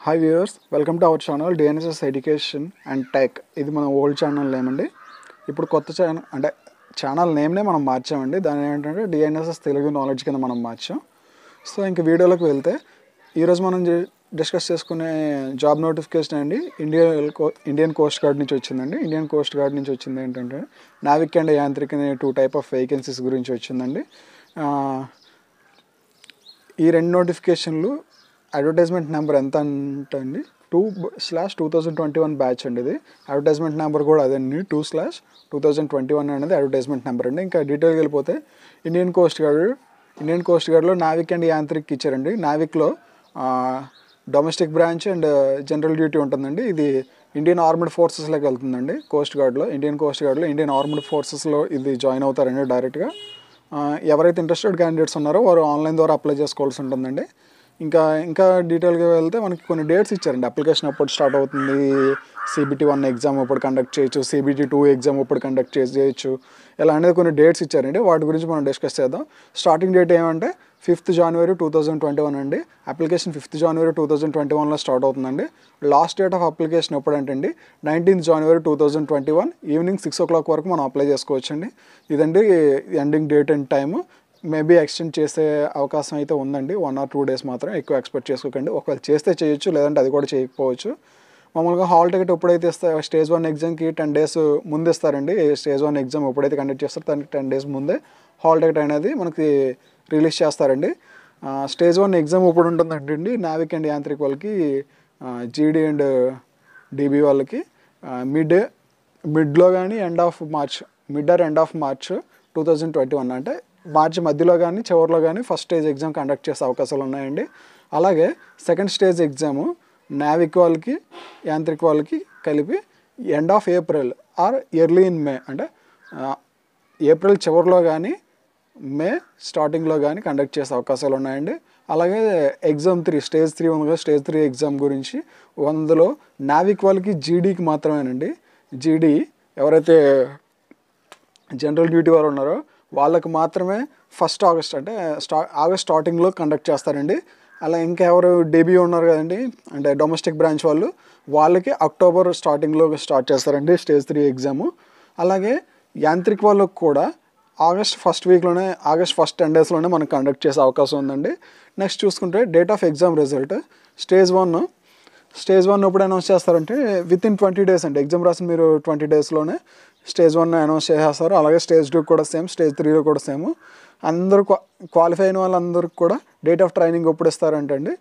hi viewers welcome to our channel DNSS education and tech ఇది మన old channel name అండి ఇప్పుడు కొత్త ఛానల్ అంటే ఛానల్ నేమ్నే మనం మార్చామండి దాని ఏంటంటే డిఎన్ఎస్ఎస్ తెలుగు నాలెడ్జ్ కింద మనం మార్చాం సో ఇంక వీడియోలోకి వెళ్తే ఈరోజు మనం డిస్కస్ చేసుకునే జాబ్ నోటిఫికేషన్ అండి ఇండియన్ ఇండియన్ కోస్ట్ గార్డ్ నుంచి వచ్చిందండి ఇండియన్ కోస్ట్ గార్డ్ నుంచి వచ్చింది ఏంటంటే నావిక్ అండ్ యాంత్రిక్ అనే టూ టైప్ ఆఫ్ వేకెన్సీస్ గురించి వచ్చిందండి ఆ, ఈ రెండు నోటిఫికేషన్లు అడ్వర్టైజ్మెంట్ నెంబర్ ఎంత అంటండి two slash two thousand twenty one batch అండి ఇది అడ్వర్టైజ్మెంట్ నెంబర్ కూడా అదండి two slash two thousand twenty one అనేది అడ్వర్టైజ్మెంట్ నెంబర్ అండి ఇంకా డీటెయిల్కి వెళ్ళిపోతే Indian coast guard Indian coast గార్డ్లో నావిక్ అండ్ యాంత్రిక్ ఇచ్చారండి నావిక్లో domestic branch and general duty ఉంటుందండి ఇది ఇండియన్ ఆర్మ్డ్ ఫోర్సెస్లోకి వెళ్తుందండి కోస్ట్ గార్డ్లో ఇండియన్ కోస్ట్ గార్డ్లో ఇండియన్ ఆర్మ్డ్ ఫోర్సెస్లో ఇది జాయిన్ అవుతారండి డైరెక్ట్గా ఆ, ఎవరైతే ఇంట్రెస్టెడ్ క్యాండిడేట్స్ ఉన్నారో వారు ఆన్లైన్ ద్వారా అప్లై చేసుకోవాల్సి ఉంటుందండి ఇంకా ఇంకా డీటెయిల్గా వెళ్తే మనకి కొన్ని డేట్స్ ఇచ్చారండి అప్లికేషన్ ఎప్పుడు స్టార్ట్ అవుతుంది సిబిటీ వన్ ఎగ్జామ్ ఎప్పుడు కండక్ట్ చేయొచ్చు సిబిటీ టూ ఎగ్జామ్ ఎప్పుడు కండక్ట్ చేయొచ్చు ఇలా అనేది కొన్ని డేట్స్ ఇచ్చారండి వాటి గురించి మనం డిస్కస్ చేద్దాం స్టార్టింగ్ డేట్ ఏమంటే fifth January two thousand twenty one అండి application fifth January two thousand twenty వన్లో స్టార్ట్ అవుతుందండి లాస్ట్ డేట్ ఆఫ్ అప్లికేషన్ ఎప్పుడంటే అండి nineteenth January two thousand twenty one evening six o'clock వరకు మనం అప్లై చేసుకోవచ్చండి ఇదండి ending date and time maybe extend చేసే అవకాశం అయితే ఉందండి వన్ ఆర్ టూ డేస్ మాత్రం ఎక్కువ ఎక్స్పెక్ట్ చేసుకోకండి ఒకవేళ చేస్తే చేయొచ్చు లేదంటే అది కూడా చేయకపోవచ్చు మామూలుగా హాల్ టికెట్ ఎప్పుడైతే ఇస్తారు స్టేజ్ వన్ ఎగ్జామ్కి టెన్ డేస్ ముందు ఇస్తారండి స్టేజ్ వన్ ఎగ్జామ్ ఎప్పుడైతే కండక్ట్ చేస్తారో దానికి టెన్ డేస్ ముందే హాల్ టికెట్ అనేది మనకి రిలీజ్ చేస్తారండి స్టేజ్ వన్ ఎగ్జామ్ ఎప్పుడు ఉంటుందంటే అండి నావిక్ అండ్ యాంత్రిక్ వాళ్ళకి జీడీ అండ్ డీబీ వాళ్ళకి మిడ్ మిడ్లో కానీ end of March mid or end of March two thousand twenty one అంటే మార్చి మధ్యలో కానీ చివరిలో కానీ ఫస్ట్ స్టేజ్ ఎగ్జామ్ కండక్ట్ చేసే అవకాశాలు ఉన్నాయండి అలాగే సెకండ్ స్టేజ్ ఎగ్జాము నావిక్ వాళ్ళకి యాంత్రిక్ వాళ్ళకి కలిపి end of April or early in May అంటే ఆ, ఏప్రిల్ చివరిలో కానీ మే స్టార్టింగ్లో కానీ కండక్ట్ చేసే అవకాశాలు ఉన్నాయండి అలాగే ఎగ్జామ్ త్రీ స్టేజ్ త్రీ ఉంది కదా స్టేజ్ త్రీ ఎగ్జామ్ గురించి అందులో నావిక్ వాళ్ళకి జీడీకి మాత్రమేనండి జీడీ ఎవరైతే జనరల్ డ్యూటీ వారు ఉన్నారో వాళ్ళకి మాత్రమే ఫస్ట్ ఆగస్ట్ అంటే స్టా ఆగస్ట్ స్టార్టింగ్లో కండక్ట్ చేస్తారండి అలా ఇంకా ఎవరు డెబ్యూ ఉన్నారు కదండి అంటే డొమెస్టిక్ బ్రాంచ్ వాళ్ళు వాళ్ళకి అక్టోబర్ స్టార్టింగ్లో స్టార్ట్ చేస్తారండి స్టేజ్ త్రీ ఎగ్జాము అలాగే యాంత్రిక్ వాళ్ళకి కూడా ఆగస్ట్ ఫస్ట్ వీక్లోనే ఆగస్ట్ ఫస్ట్ టెన్ డేస్లోనే మనం కండక్ట్ చేసే అవకాశం ఉందండి నెక్స్ట్ చూసుకుంటే date of exam result stage one stage one ఎప్పుడు అనౌన్స్ చేస్తారంటే విత్ ఇన్ ట్వంటీ డేస్ అండి ఎగ్జామ్ రాసిన మీరు ట్వంటీ డేస్లోనే స్టేజ్ వన్ అనౌన్స్ చేసేస్తారు అలాగే స్టేజ్ టూ కూడా సేమ్ స్టేజ్ త్రీలో కూడా సేమ్ అందరూ క్వాలిఫై అయిన వాళ్ళందరికీ కూడా డేట్ ఆఫ్ ట్రైనింగ్ ఎప్పుడు ఇస్తారంటే అండి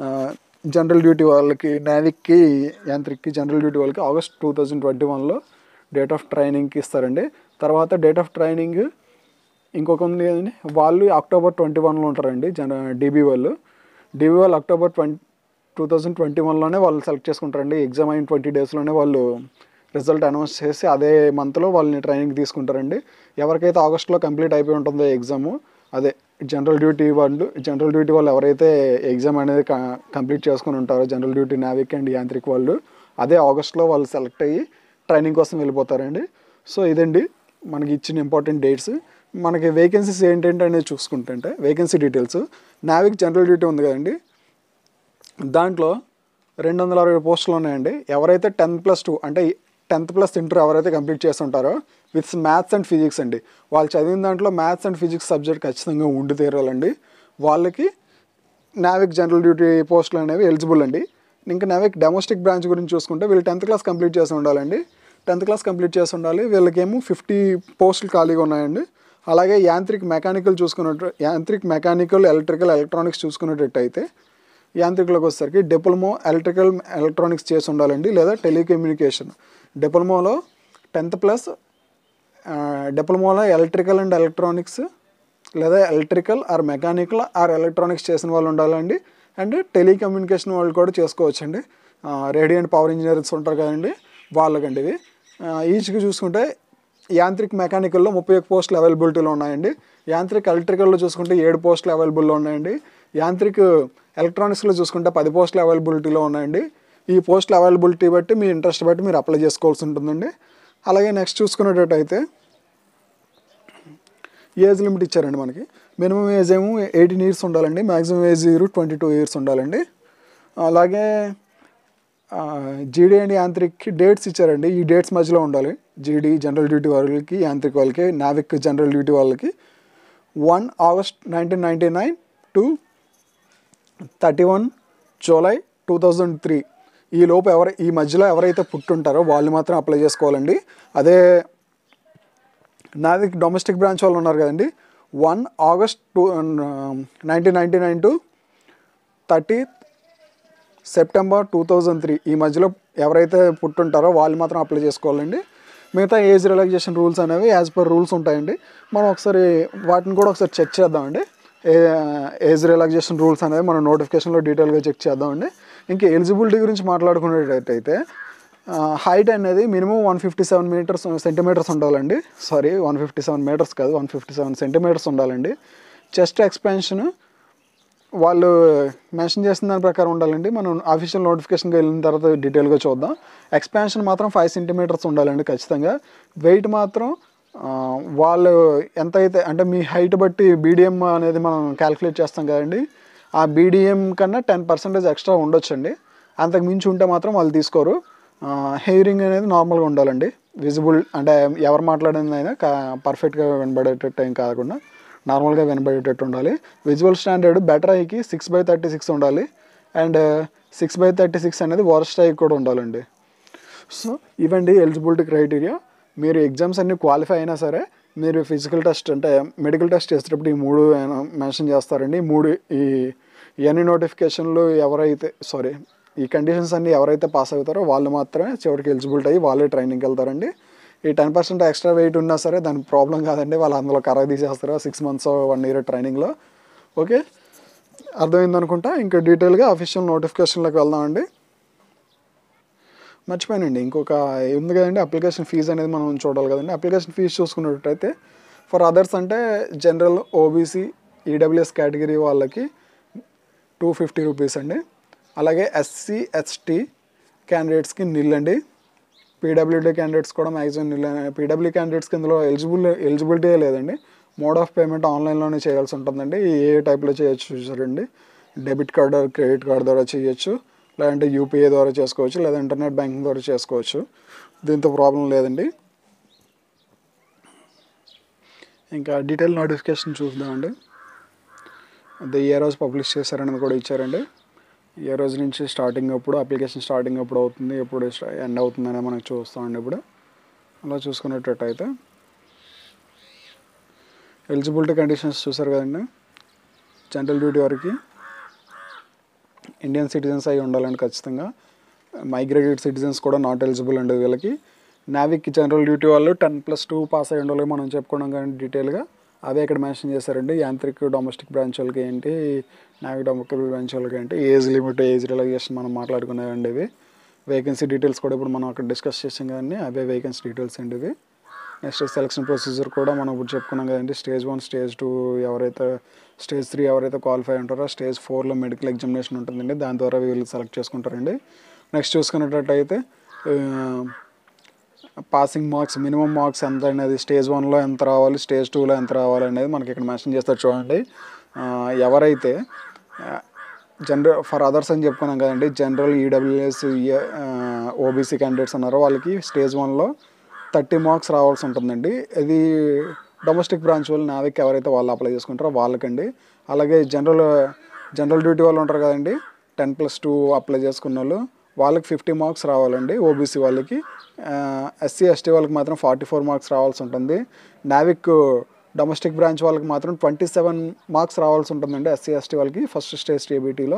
జనరల్ డ్యూటీ వాళ్ళకి నావిక్కి యాంత్రిక్కి జనరల్ డ్యూటీ వాళ్ళకి ఆగస్ట్ టూ థౌజండ్ ట్వంటీ వన్లో డేట్ ఆఫ్ ట్రైనింగ్కి ఇస్తారండి తర్వాత డేట్ ఆఫ్ ట్రైనింగ్ ఇంకొక ఉంది కదండి వాళ్ళు అక్టోబర్ ట్వంటీ వన్లో ఉంటారండి జన డీబీ వాళ్ళు డీబీ వాళ్ళు October twenty two thousand twenty వన్లోనే వాళ్ళు సెలెక్ట్ చేసుకుంటారండి ఎగ్జామ్ అయిన ట్వంటీ డేస్లోనే వాళ్ళు రిజల్ట్ అనౌన్స్ చేసి అదే మంత్లో వాళ్ళని ట్రైనింగ్ తీసుకుంటారండి ఎవరికైతే ఆగస్ట్లో కంప్లీట్ అయిపోయి ఉంటుందో ఎగ్జాము అదే జనరల్ డ్యూటీ వాళ్ళు జనరల్ డ్యూటీ వాళ్ళు ఎవరైతే ఎగ్జామ్ అనేది కంప్లీట్ చేసుకుని ఉంటారో general duty Navik and Yantrik వాళ్ళు అదే ఆగస్ట్లో వాళ్ళు సెలెక్ట్ అయ్యి ట్రైనింగ్ కోసం వెళ్ళిపోతారండి సో ఇదండి మనకి ఇచ్చిన ఇంపార్టెంట్ డేట్స్ మనకి వేకెన్సీస్ ఏంటంటే అనేది చూసుకుంటుంటే vacancy details Navik general duty ఉంది కదండి దాంట్లో రెండు వందల అరవై పోస్టులు ఉన్నాయండి ఎవరైతే టెన్త్ ప్లస్ టూ అంటే టెన్త్ ప్లస్ ఇంటర్ ఎవరైతే కంప్లీట్ చేస్తుంటారో విత్ మ్యాథ్స్ అండ్ ఫిజిక్స్ అండి వాళ్ళు చదివిన దాంట్లో మ్యాథ్స్ అండ్ ఫిజిక్స్ సబ్జెక్ట్ ఖచ్చితంగా ఉండి తీరాలండి వాళ్ళకి నావిక్ జనరల్ డ్యూటీ పోస్టులు అనేవి ఎలిజిబుల్ అండి ఇంకా నావిక్ డొమెస్టిక్ బ్రాంచ్ గురించి చూసుకుంటే వీళ్ళు టెన్త్ క్లాస్ కంప్లీట్ చేసి ఉండాలండి టెన్త్ క్లాస్ కంప్లీట్ చేసి ఉండాలి వీళ్ళకేమో ఫిఫ్టీ పోస్టులు ఖాళీగా ఉన్నాయండి అలాగే యాంత్రిక్ మెకానికల్ చూసుకున్నట్టు యాంత్రిక్ మెకానికల్ ఎలక్ట్రికల్ ఎలక్ట్రానిక్స్ చూసుకునేటట్టు అయితే యాంత్రికలోకి వచ్చేసరికి డిప్లొమో ఎలక్ట్రికల్ ఎలక్ట్రానిక్స్ చేసి ఉండాలండి లేదా టెలికమ్యూనికేషన్ డిప్లొమోలో టెన్త్ ప్లస్ డిప్లొమోలో ఎలక్ట్రికల్ అండ్ ఎలక్ట్రానిక్స్ లేదా electrical or mechanical or electronics చేసిన వాళ్ళు ఉండాలండి అండ్ టెలికమ్యూనికేషన్ వాళ్ళు కూడా చేసుకోవచ్చండి రేడియో అండ్ పవర్ ఇంజనీర్స్ ఉంటారు కదండి వాళ్ళకండి ఇవి ఈచ్కి చూసుకుంటే యాంత్రిక్ మెకానికల్లో ముప్పై ఒక్క పోస్టులు అవైలబిలిటీలో ఉన్నాయండి యాంత్రిక్ ఎలక్ట్రికల్లో చూసుకుంటే ఏడు పోస్టులు అవైలబుల్లో ఉన్నాయండి యాంత్రిక్ ఎలక్ట్రానిక్స్లో చూసుకుంటే పది పోస్టులు అవైలబిలిటీలో ఉన్నాయండి ఈ పోస్టుల అవైలబిలిటీ బట్టి మీ ఇంట్రెస్ట్ బట్టి మీరు అప్లై చేసుకోవాల్సి ఉంటుందండి అలాగే నెక్స్ట్ చూసుకునేటట్టయితే ఏజ్ లిమిట్ ఇచ్చారండి మనకి మినిమం ఏజ్ ఏమో ఎయిటీన్ ఇయర్స్ ఉండాలండి maximum age year twenty two years ఉండాలండి అలాగే జీడీ అండ్ యాంత్రిక్కి డేట్స్ ఇచ్చారండి ఈ డేట్స్ మధ్యలో ఉండాలి జీడీ జనరల్ డ్యూటీ వాళ్ళకి యాంత్రిక్ వాళ్ళకి నావిక్ జనరల్ డ్యూటీ వాళ్ళకి one August nineteen ninety nine to thirty one July two thousand three ఈ లోపు ఎవరు ఈ మధ్యలో ఎవరైతే పుట్టుంటారో వాళ్ళు మాత్రం అప్లై చేసుకోవాలండి అదే నావిక్ డొమెస్టిక్ బ్రాంచ్ వాళ్ళు ఉన్నారు కదండి one August two nineteen ninety nine to thirty September two thousand three ఈ మధ్యలో ఎవరైతే పుట్టుంటారో వాళ్ళు మాత్రం అప్లై చేసుకోవాలండి మిగతా ఏజ్ రిలాక్సేషన్ రూల్స్ అనేవి యాజ్ పర్ రూల్స్ ఉంటాయండి మనం ఒకసారి వాటిని కూడా ఒకసారి చెక్ చేద్దామండి ఏ ఏజ్ రిలాక్సేషన్ రూల్స్ అనేవి మనం నోటిఫికేషన్లో డీటెయిల్గా చెక్ చేద్దామండి ఇంకా ఎలిజిబిలిటీ గురించి మాట్లాడుకునేటట్టయితే హైట్ అనేది minimum one fifty seven metres centimetres ఉండాలండి sorry one fifty seven metres కాదు వన్ ఫిఫ్టీ సెవెన్ సెంటీమీటర్స్ ఉండాలండి చెస్ట్ ఎక్స్పాన్షన్ వాళ్ళు మెన్షన్ చేసిన దాని ప్రకారం ఉండాలండి మనం అఫీషియల్ నోటిఫికేషన్కి వెళ్ళిన తర్వాత డీటెయిల్గా చూద్దాం ఎక్స్పాన్షన్ మాత్రం ఫైవ్ సెంటీమీటర్స్ ఉండాలండి ఖచ్చితంగా వెయిట్ మాత్రం ఆ, వాళ్ళు ఎంత అయితే అంటే మీ హైట్ బట్టి బీడిఎం అనేది మనం క్యాలిక్యులేట్ చేస్తాం కదండి ఆ బీడిఎం కన్నా టెన్ పర్సెంటేజ్ ఎక్స్ట్రా ఉండొచ్చండి అంతకు మించి ఉంటే మాత్రం వాళ్ళు తీసుకోరు హెయిరింగ్ అనేది నార్మల్గా ఉండాలండి విజిబుల్ అంటే ఎవరు మాట్లాడింది అయినా పర్ఫెక్ట్గా వినబడేటట్టు ఏం కాకుండా నార్మల్గా వినబడేటట్టు ఉండాలి విజువల్ స్టాండర్డ్ బెటర్ ఐకి సిక్స్ బై థర్టీ సిక్స్ ఉండాలి and six by thirty six అనేది వరస్ట్ ఐకి కూడా ఉండాలండి సో ఇవండి ఎలిజిబిలిటీ క్రైటీరియా మీరు ఎగ్జామ్స్ అన్ని క్వాలిఫై అయినా సరే మీరు ఫిజికల్ టెస్ట్ అంటే మెడికల్ టెస్ట్ చేసేటప్పుడు ఈ మూడు మెన్షన్ చేస్తారండి ఈ మూడు ఈ ఇవన్నీ నోటిఫికేషన్లు ఎవరైతే సారీ ఈ కండిషన్స్ అన్ని ఎవరైతే పాస్ అవుతారో వాళ్ళు మాత్రమే చివరికి ఎలిజిబిలిటీ అయ్యి వాళ్ళే ట్రైనింగ్కి వెళ్తారండి ఈ టెన్ పర్సెంట్ ఎక్స్ట్రా వెయిట్ ఉన్నా సరే దానికి ప్రాబ్లం కాదండి వాళ్ళు అందులో కర్ర తీసేస్తారు సిక్స్ మంత్స్ వన్ ఇయర్ ట్రైనింగ్లో ఓకే అర్థమైంది అనుకుంటా ఇంకా డీటెయిల్గా అఫీషియల్ నోటిఫికేషన్లోకి వెళ్దామండి మర్చిపోయానండి ఇంకొక ఉంది కదండి అప్లికేషన్ ఫీజు అనేది మనం చూడాలి కదండి అప్లికేషన్ ఫీజు చూసుకున్నట్టయితే ఫర్ అదర్స్ అంటే జనరల్ ఓబీసీ ఈడబ్ల్యూఎస్ కేటగిరీ వాళ్ళకి టూ ఫిఫ్టీ రూపీస్ అండి అలాగే ఎస్సీ ఎస్టీ క్యాండిడేట్స్కి నిల్ అండి పీడబ్ల్యూడీ క్యాండిడేట్స్ కూడా మ్యాక్సిమం నిల్ పీడబ్ల్యూ క్యాండిడేట్స్కి ఇందులో ఎలిజిబుల్ ఎలిజిబిలిటీ లేదండి మోడ్ ఆఫ్ పేమెంట్ ఆన్లైన్లోనే చేయాల్సి ఉంటుందండి ఏ టైప్లో చేయొచ్చు చూసారండి డెబిట్ కార్డ్ క్రెడిట్ కార్డ్ ద్వారా చేయొచ్చు లేదంటే యూపీఐ ద్వారా చేసుకోవచ్చు లేదా ఇంటర్నెట్ బ్యాంకింగ్ ద్వారా చేసుకోవచ్చు దీంతో ప్రాబ్లం లేదండి ఇంకా డీటెయిల్ నోటిఫికేషన్ చూద్దామండి అదే ఏ రోజు పబ్లిష్ చేశారనేది కూడా ఇచ్చారండి ఏ రోజు నుంచి స్టార్టింగ్ అప్పుడు అప్లికేషన్ స్టార్టింగ్ ఎప్పుడు అవుతుంది ఎప్పుడు ఎండ్ అవుతుంది అనేది మనకు చూస్తామండి ఇప్పుడు అలా చూసుకునేటట్టయితే ఎలిజిబిలిటీ కండిషన్స్ చూసారు కదండి జనరల్ డ్యూటీ వరకు ఇండియన్ సిటిజన్స్ అయి ఉండాలండి ఖచ్చితంగా మైగ్రేటెడ్ సిటిజన్స్ కూడా నాట్ ఎలిజిబుల్ అండి వీళ్ళకి నావిక్ జనరల్ డ్యూటీ వాళ్ళు టెన్ ప్లస్ టూ పాస్ అయి ఉండాలి మనం చెప్పుకున్నాం కానీ డీటెయిల్గా అవే ఇక్కడ మెన్షన్ చేశారండి యాంత్రిక్ డొమెస్టిక్ బ్రాంచ్ వాళ్ళకి ఏంటి నావిక్ డొమెస్టిక్ బ్రాంచ్ వాళ్ళకి ఏంటి ఏజ్ లిమిట్ ఏజ్ రిలాక్సేషన్ మనం మాట్లాడుకునేవండి ఇవి వేకెన్సీ డీటెయిల్స్ కూడా ఇప్పుడు మనం అక్కడ డిస్కస్ చేసాం కదండి అవే వేకెన్సీ డీటెయిల్స్ అండి ఇవి నెక్స్ట్ సెలక్షన్ ప్రొసీజర్ కూడా మనం ఇప్పుడు చెప్పుకున్నాం కదండి స్టేజ్ వన్ స్టేజ్ టూ ఎవరైతే స్టేజ్ త్రీ ఎవరైతే క్వాలిఫై ఉంటారో స్టేజ్ ఫోర్లో మెడికల్ ఎగ్జామినేషన్ ఉంటుందండి దాని ద్వారా వీళ్ళు సెలెక్ట్ చేసుకుంటారండి నెక్స్ట్ చూసుకునేటట్టయితే పాసింగ్ మార్క్స్ మినిమం మార్క్స్ ఎంత అనేది స్టేజ్ వన్లో ఎంత రావాలి స్టేజ్ టూలో ఎంత రావాలి అనేది మనకి ఇక్కడ మెన్షన్ చేస్తారు చూడండి ఆ, ఎవరైతే జనరల్ ఫర్ అదర్స్ అని చెప్పుకున్నాం కదండి జనరల్ ఈడబ్ల్యూఎస్ ఓబీసీ క్యాండిడేట్స్ ఉన్నారో వాళ్ళకి స్టేజ్ వన్లో థర్టీ మార్క్స్ రావాల్సి ఉంటుందండి ఇది డొమెస్టిక్ బ్రాంచ్ వాళ్ళు నావిక్ ఎవరైతే వాళ్ళు అప్లై చేసుకుంటారో వాళ్ళకండి అలాగే జనరల్ జనరల్ డ్యూటీ వాళ్ళు ఉంటారు కదండి టెన్ ప్లస్ టూ అప్లై చేసుకున్న వాళ్ళు వాళ్ళకి ఫిఫ్టీ మార్క్స్ రావాలండి ఓబీసీ వాళ్ళకి ఎస్సీ ఎస్టీ వాళ్ళకి మాత్రం ఫార్టీ ఫోర్ మార్క్స్ రావాల్సి ఉంటుంది నావిక్ డొమెస్టిక్ బ్రాంచ్ వాళ్ళకి మాత్రం ట్వంటీ సెవెన్ మార్క్స్ రావాల్సి ఉంటుందండి ఎస్సీ ఎస్టీ వాళ్ళకి ఫస్ట్ స్టేజ్ టీబీటీలో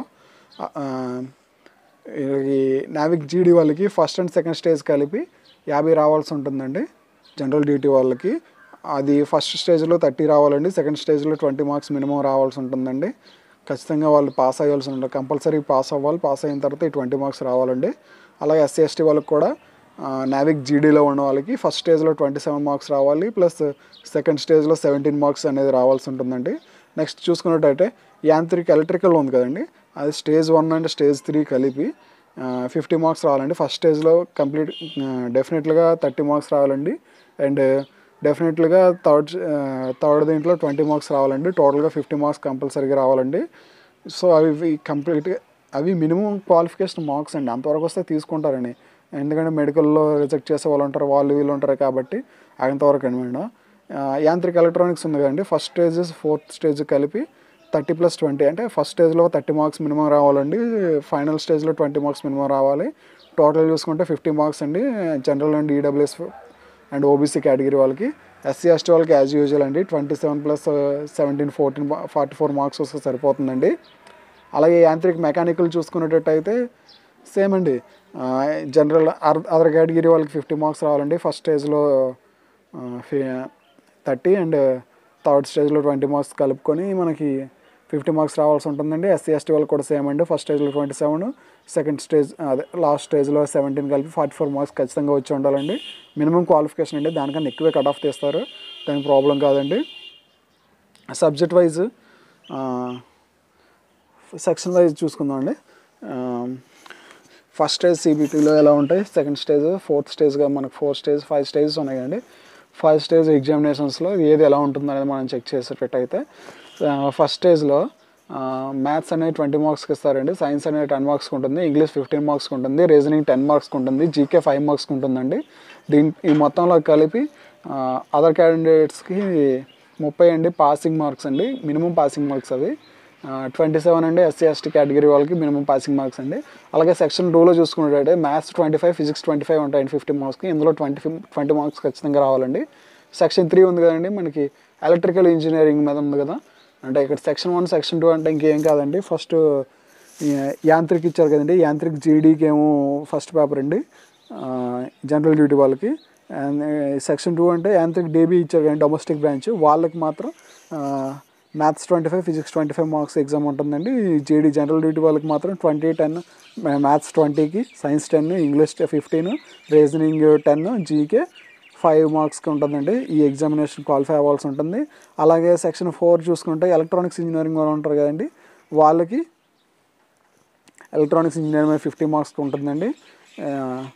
ఈ నావిక్ జీడీ వాళ్ళకి ఫస్ట్ అండ్ సెకండ్ స్టేజ్ కలిపి యాభై రావాల్సి ఉంటుందండి జనరల్ డ్యూటీ వాళ్ళకి అది ఫస్ట్ స్టేజ్లో థర్టీ రావాలండి సెకండ్ స్టేజ్లో ట్వంటీ మార్క్స్ మినిమం రావాల్సి ఉంటుందండి ఖచ్చితంగా వాళ్ళు పాస్ అయ్యాల్సి ఉంటుంది కంపల్సరీ పాస్ అవ్వాలి పాస్ అయిన తర్వాత ఈ ట్వంటీ మార్క్స్ రావాలండి అలాగే ఎస్సీ ఎస్టీ వాళ్ళకి కూడా నావిక్ జీడీలో ఉన్న వాళ్ళకి ఫస్ట్ స్టేజ్లో ట్వంటీ సెవెన్ మార్క్స్ రావాలి ప్లస్ సెకండ్ స్టేజ్లో సెవెంటీన్ మార్క్స్ అనేది రావాల్సి ఉంటుందండి నెక్స్ట్ చూసుకున్నట్టయితే యాంత్రిక్ ఎలక్ట్రికల్ ఉంది కదండి అది stage one and stage three కలిపి ఫిఫ్టీ మార్క్స్ రావాలండి ఫస్ట్ స్టేజ్లో కంప్లీట్ డెఫినెట్లుగా థర్టీ మార్క్స్ రావాలండి అండ్ డెఫినెట్లుగా థర్డ్ థర్డ్ దీంట్లో ట్వంటీ మార్క్స్ రావాలండి టోటల్గా ఫిఫ్టీ మార్క్స్ కంపల్సరీగా రావాలండి సో అవి కంప్లీట్గా అవి మినిమం క్వాలిఫికేషన్ మార్క్స్ అండి అంతవరకు వస్తే తీసుకుంటారండి ఎందుకంటే మెడికల్లో రిజెక్ట్ చేసే వాళ్ళు ఉంటారు వాళ్ళు వీళ్ళు ఉంటారు కాబట్టి అంతవరకు అండి మేడం ఆ, యాంత్రిక ఎలక్ట్రానిక్స్ ఉంది కదండి ఫస్ట్ స్టేజ్ ఫోర్త్ స్టేజ్ కలిపి థర్టీ ప్లస్ ట్వంటీ అంటే ఫస్ట్ స్టేజ్లో థర్టీ మార్క్స్ మినిమం రావాలండి ఫైనల్ స్టేజ్లో ట్వంటీ మార్క్స్ మినిమం రావాలి టోటల్ చూసుకుంటే ఫిఫ్టీ మార్క్స్ అండి general and EWS and OBC category వాళ్ళకి ఎస్సీ ఎస్టీ వాళ్ళకి యాజ్ యూజువల్ అండి twenty seven plus seventeen fourteen forty four marks వస్తే సరిపోతుందండి అలాగే యాంత్రిక మెకానికల్ చూసుకునేటట్టయితే సేమ్ అండి జనరల్ అదర్ కేటగిరీ వాళ్ళకి ఫిఫ్టీ మార్క్స్ రావాలండి ఫస్ట్ స్టేజ్లో థర్టీ అండ్ థర్డ్ స్టేజ్లో ట్వంటీ మార్క్స్ కలుపుకొని మనకి ఫిఫ్టీ మార్క్స్ రావాల్సి ఉంటుందండి ఎస్సీ ఎస్టీ వాళ్ళకి కూడా సేమ్ అండి ఫస్ట్ స్టేజ్లో ట్వంటీ సెవెన్ సెకండ్ స్టేజ్ అదే లాస్ట్ స్టేజ్లో సెవెంటీన్ కలిపి ఫార్టీ ఫోర్ మార్క్స్ ఖచ్చితంగా వచ్చి ఉండాలండి మినిమం క్వాలిఫికేషన్ అండి దానికన్నా ఎక్కువే కట్ ఆఫ్ తీస్తారు దానికి ప్రాబ్లం కాదండి సబ్జెక్ట్ వైజ్ సెక్షన్ వైజ్ చూసుకుందాం అండి ఫస్ట్ స్టేజ్ సిబిటీలో ఎలా ఉంటాయి సెకండ్ స్టేజ్ ఫోర్త్ స్టేజ్గా మనకు ఫోర్ స్టేజ్ ఫైవ్ స్టేజెస్ ఉన్నాయి కదండి ఫైవ్ స్టేజ్ ఎగ్జామినేషన్స్లో ఏది ఎలా ఉంటుంది అనేది మనం చెక్ చేసేటట్టయితే ఫస్ట్ స్టేజ్లో మ్యాథ్స్ అనేది ట్వంటీ మార్క్స్కి ఇస్తారండి సైన్స్ అనేది టెన్ మార్క్స్కి ఉంటుంది ఇంగ్లీష్ ఫిఫ్టీన్ మార్క్స్కి ఉంటుంది రీజనింగ్ టెన్ మార్క్స్కి ఉంటుంది జీకే ఫైవ్ మార్క్స్కి ఉంటుందండి దీని ఈ మొత్తంలో కలిపి అదర్ క్యాండిడేట్స్కి ముప్పై అండి పాసింగ్ మార్క్స్ అండి మినిమం పాసింగ్ మార్క్స్ అవి ట్వంటీ సెవెన్ అండి ఎస్సీ ఎస్టీ కేటగిరీ వాళ్ళకి మినిమం పాసింగ్ మార్క్స్ అండి అలాగే సెక్షన్ టూలో చూసుకున్నట్టయితే maths twenty five physics twenty five ఉంటాయండి ఫిఫ్టీ మార్క్స్కి ఇందులో ట్వంటీ ట్వంటీ మార్క్స్ ఖచ్చితంగా రావాలండి సెక్షన్ త్రీ ఉంది కదండి మనకి ఎలక్ట్రికల్ ఇంజనీరింగ్ మీద ఉంది కదా అంటే ఇక్కడ సెక్షన్ వన్ సెక్షన్ టూ అంటే ఇంకేం కాదండి ఫస్ట్ యాంత్రిక్ ఇచ్చారు కదండి యాంత్రిక్ జీడీకి ఏమో ఫస్ట్ పేపర్ అండి జనరల్ డ్యూటీ వాళ్ళకి అండ్ సెక్షన్ టూ అంటే యాంత్రిక్ డేబీ ఇచ్చారు కానీ డొమెస్టిక్ బ్రాంచ్ వాళ్ళకి మాత్రం maths twenty five physics twenty five marks exam ఉంటుందండి జేడీ జనరల్ డ్యూటీ వాళ్ళకి మాత్రం ట్వంటీ టెన్ మ్యాథ్స్ ట్వంటీకి science ten English fifteen reasoning ten GK five మార్క్స్కి ఉంటుందండి ఈ ఎగ్జామినేషన్ క్వాలిఫై అవ్వాల్సి ఉంటుంది అలాగే సెక్షన్ ఫోర్ చూసుకుంటే ఎలక్ట్రానిక్స్ ఇంజనీరింగ్ వాళ్ళు ఉంటారు కదండి వాళ్ళకి ఎలక్ట్రానిక్స్ ఇంజనీరింగ్ మీద ఫిఫ్టీ మార్క్స్కి ఉంటుందండి ఆ,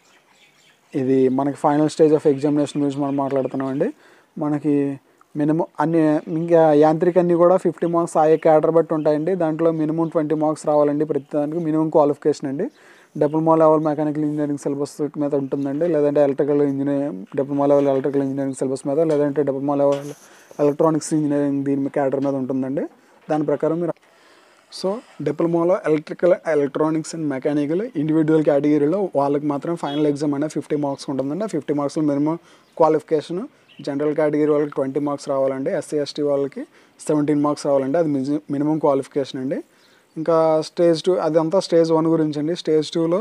ఇది మనకి ఫైనల్ స్టేజ్ ఆఫ్ ఎగ్జామినేషన్ గురించి మనం మాట్లాడుతున్నామండి మనకి మినిమం అన్ని ఇంకా యాంత్రిక అన్ని కూడా ఫిఫ్టీ మార్క్స్ ఆయా క్యాడర్ బట్టి ఉంటాయండి దాంట్లో మినిమం ట్వంటీ మార్క్స్ రావాలండి ప్రతి దానికి మినిమం క్వాలిఫికేషన్ అండి diploma level mechanical engineering syllabus మీద ఉంటుందండి లేదంటే electrical engineering diploma level electrical engineering syllabus మీద లేదంటే డిప్లొమా లెవెల్ ఎలక్ట్రానిక్స్ ఇంజనీరింగ్ దీని క్యాడర్ మీద ఉంటుందండి దాని ప్రకారం మీరు సో డిప్లొమాలో electrical electronics and mechanical individual కేటగిరీలో వాళ్ళకి మాత్రం ఫైనల్ ఎగ్జామ్ అనేది ఫిఫ్టీ మార్క్స్ ఉంటుందండి ఆ ఫిఫ్టీ మార్క్స్లో మినిమం క్వాలిఫికేషన్ జనరల్ కేటగిరీ వాళ్ళకి ట్వంటీ మార్క్స్ రావాలండి ఎస్సీ ఎస్టీ వాళ్ళకి సెవెంటీన్ మార్క్స్ రావాలండి అది మినిమం క్వాలిఫికేషన్ అండి ఇంకా స్టేజ్ టూ అదంతా స్టేజ్ వన్ గురించి అండి స్టేజ్ టూలో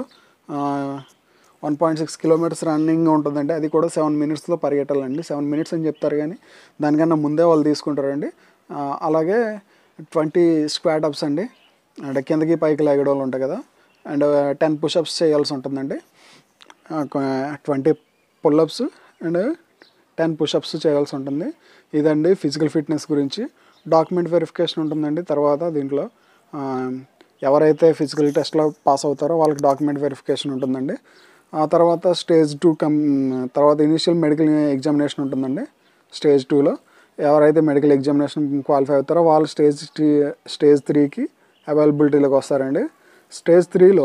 one point six kilometres running ఉంటుందండి అది కూడా సెవెన్ మినిట్స్లో పరిగెట్టాలండి సెవెన్ మినిట్స్ అని చెప్తారు కానీ దానికన్నా ముందే వాళ్ళు తీసుకుంటారండి ఆ, అలాగే ట్వంటీ స్క్వాట్ అప్స్ అండి అంటే కిందకి పైకి లాగడం ఉంటాయి కదా అండ్ టెన్ పుషప్స్ చేయాల్సి ఉంటుందండి twenty pullups and ten pushups చేయాల్సి ఉంటుంది ఇదండి ఫిజికల్ ఫిట్నెస్ గురించి డాక్యుమెంట్ వెరిఫికేషన్ ఉంటుందండి తర్వాత దీంట్లో ఆ, ఎవరైతే ఫిజికల్ టెస్ట్లో పాస్ అవుతారో వాళ్ళకి డాక్యుమెంట్ వెరిఫికేషన్ ఉంటుందండి ఆ తర్వాత స్టేజ్ టూ కమ్ తర్వాత ఇనిషియల్ మెడికల్ ఎగ్జామినేషన్ ఉంటుందండి స్టేజ్ టూలో ఎవరైతే మెడికల్ ఎగ్జామినేషన్ క్వాలిఫై అవుతారో వాళ్ళు స్టేజ్ టీ స్టేజ్ త్రీకి అవైలబిలిటీలోకి వస్తారండి స్టేజ్ త్రీలో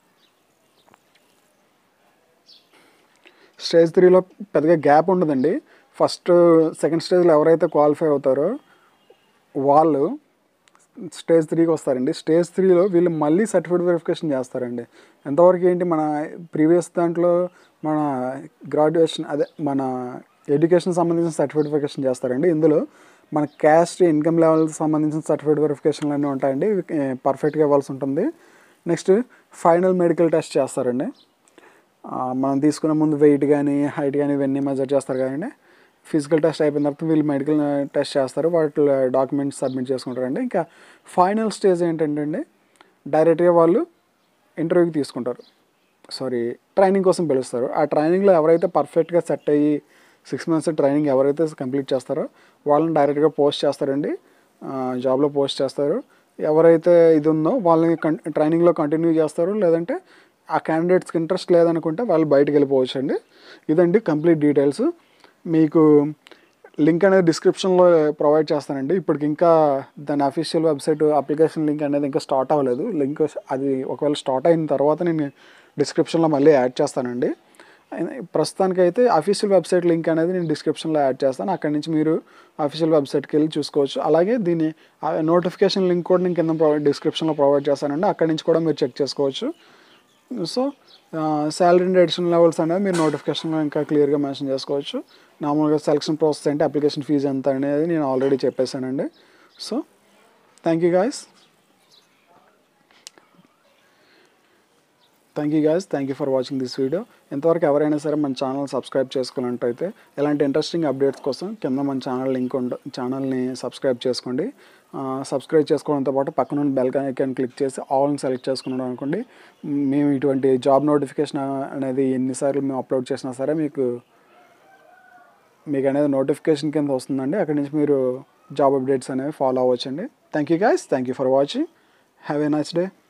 స్టేజ్ త్రీలో పెద్దగా గ్యాప్ ఉండదండి ఫస్ట్ సెకండ్ స్టేజ్లో ఎవరైతే క్వాలిఫై అవుతారో వాళ్ళు స్టేజ్ త్రీకి వస్తారండి స్టేజ్ త్రీలో వీళ్ళు మళ్ళీ సర్టిఫికేట్ వెరిఫికేషన్ చేస్తారండి ఎంతవరకు ఏంటి మన ప్రీవియస్ దాంట్లో మన గ్రాడ్యుయేషన్ అదే మన ఎడ్యుకేషన్ సంబంధించిన సర్టిఫికేట్ వెరిఫికేషన్ చేస్తారండి ఇందులో మన క్యాస్ట్ ఇన్కమ్ లెవెల్ సంబంధించిన సర్టిఫికేట్ వెరిఫికేషన్లు అన్నీ ఉంటాయండి ఇవి పర్ఫెక్ట్గా ఇవ్వాల్సి ఉంటుంది నెక్స్ట్ ఫైనల్ మెడికల్ టెస్ట్ చేస్తారండి ఆ, మనం తీసుకునే ముందు వెయిట్ కానీ హైట్ కానీ ఇవన్నీ మెజర్ చేస్తారు కదండి ఫిజికల్ టెస్ట్ అయిపోయిన తర్వాత వీళ్ళు మెడికల్ టెస్ట్ చేస్తారు వాటి డాక్యుమెంట్స్ సబ్మిట్ చేసుకుంటారండి ఇంకా ఫైనల్ స్టేజ్ ఏంటంటే అండి డైరెక్ట్గా వాళ్ళు ఇంటర్వ్యూకి తీసుకుంటారు సారీ ట్రైనింగ్ కోసం పిలుస్తారు ఆ ట్రైనింగ్లో ఎవరైతే పర్ఫెక్ట్గా సెట్ అయ్యి సిక్స్ మంత్స్ ట్రైనింగ్ ఎవరైతే కంప్లీట్ చేస్తారో వాళ్ళని డైరెక్ట్గా పోస్ట్ చేస్తారండి జాబ్లో పోస్ట్ చేస్తారు ఎవరైతే ఇది ఉందో వాళ్ళని కన్ ట్రైనింగ్లో కంటిన్యూ చేస్తారు లేదంటే ఆ క్యాండిడేట్స్కి ఇంట్రెస్ట్ లేదనుకుంటే వాళ్ళు బయటకు వెళ్ళిపోవచ్చు అండి ఇదండి కంప్లీట్ డీటెయిల్స్ మీకు లింక్ అనేది డిస్క్రిప్షన్లో ప్రొవైడ్ చేస్తానండి ఇప్పటికి ఇంకా దాని అఫీషియల్ వెబ్సైట్ అప్లికేషన్ లింక్ అనేది ఇంకా స్టార్ట్ అవ్వలేదు లింక్ అది ఒకవేళ స్టార్ట్ అయిన తర్వాత నేను డిస్క్రిప్షన్లో మళ్ళీ యాడ్ చేస్తానండి ప్రస్తుతానికి అయితే అఫీషియల్ వెబ్సైట్ లింక్ అనేది నేను డిస్క్రిప్షన్లో యాడ్ చేస్తాను అక్కడి నుంచి మీరు అఫీషియల్ వెబ్సైట్కి వెళ్ళి చూసుకోవచ్చు అలాగే దీని నోటిఫికేషన్ లింక్ కూడా నేను కింద ప్రొవైడ్ డిస్క్రిప్షన్లో ప్రొవైడ్ చేస్తానండి అక్కడి నుంచి కూడా మీరు చెక్ చేసుకోవచ్చు so salary and edition levels అనేది మీరు నోటిఫికేషన్లో ఇంకా క్లియర్గా మెన్షన్ చేసుకోవచ్చు నార్మల్గా సెలక్షన్ ప్రాసెస్ అంటే అప్లికేషన్ ఫీజు ఎంత అనేది నేను ఆల్రెడీ చెప్పేశానండి so thank you guys thank you guys thank you for watching this video ఎంతవరకు ఎవరైనా సరే మన ఛానల్ సబ్స్క్రైబ్ చేసుకున్నట్టయితే ఇలాంటి ఇంట్రెస్టింగ్ అప్డేట్స్ కోసం కింద మన ఛానల్ లింక్ ఉండ ఛానల్ని సబ్స్క్రైబ్ చేసుకోండి సబ్స్క్రైబ్ చేసుకోవడంతో పాటు పక్కన ఉన్న బెల్ ఐకాన్ క్లిక్ చేసి ఆల్ని సెలెక్ట్ చేసుకున్నాడు అనుకోండి మేము ఇటువంటి జాబ్ నోటిఫికేషన్ అనేది ఎన్నిసార్లు మేము అప్లోడ్ చేసినా సరే మీకు మీకు అనేది నోటిఫికేషన్ కింద వస్తుందండి అక్కడి నుంచి మీరు జాబ్ అప్డేట్స్ అనేవి ఫాలో అవ్వచ్చండి thank you guys thank you for watching have a nice day